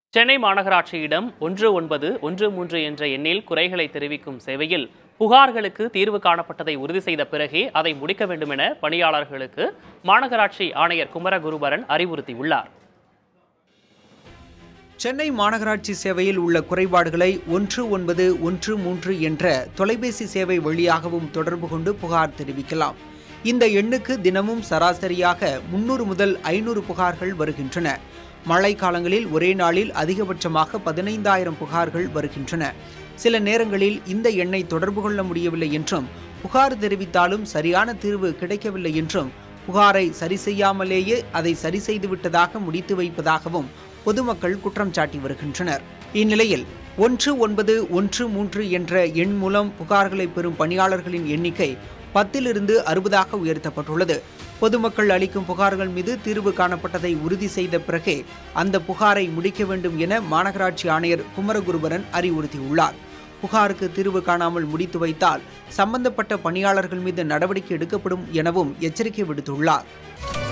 சென்னை மாநகராட்சியிடம் ஒன்று ஒன்பது ஒன்று மூன்று என்ற எண்ணில் குறைகளை தெரிவிக்கும் சேவையில் புகார்களுக்கு தீர்வு காணப்பட்டதை உறுதி செய்த பிறகே அதை முடிக்க வேண்டும் என பணியாளர்களுக்கு மாநகராட்சி ஆணையர் குமரகுருபரன் அறிவுறுத்தியுள்ளார் சென்னை மாநகராட்சி சேவையில் உள்ள குறைபாடுகளை ஒன்று ஒன்பது ஒன்று மூன்று என்ற தொலைபேசி சேவை வழியாகவும் தொடர்பு கொண்டு புகார் தெரிவிக்கலாம் இந்த எண்ணுக்கு தினமும் சராசரியாக முன்னூறு முதல் ஐநூறு புகார்கள் வருகின்றன மழை காலங்களில் ஒரே நாளில் அதிகபட்சமாக பதினைந்தாயிரம் புகார்கள் வருகின்றன சில நேரங்களில் இந்த எண்ணை தொடர்பு கொள்ள முடியவில்லை என்றும் புகார் தெரிவித்தாலும் சரியான தீர்வு கிடைக்கவில்லை என்றும் புகாரை சரி செய்யாமலேயே அதை சரி செய்து விட்டதாக முடித்து வைப்பதாகவும் பொதுமக்கள் குற்றம் சாட்டி வருகின்றனர் இந்நிலையில் ஒன்று ஒன்பது ஒன்று மூன்று என்ற எண் மூலம் புகார்களை பெறும் பணியாளர்களின் எண்ணிக்கை பத்திலிருந்து அறுபதாக உயர்த்தப்பட்டுள்ளது பொதுமக்கள் அளிக்கும் புகார்கள் மீது தீர்வு காணப்பட்டதை உறுதி செய்த பிறகே அந்த புகாரை முடிக்க வேண்டும் என மாநகராட்சி ஆணையர் குமரகுருபரன் அறிவுறுத்தியுள்ளார் புகாருக்கு தீர்வு காணாமல் முடித்து வைத்தால் சம்பந்தப்பட்ட பணியாளர்கள் மீது நடவடிக்கை எடுக்கப்படும் எனவும் எச்சரிக்கை விடுத்துள்ளார்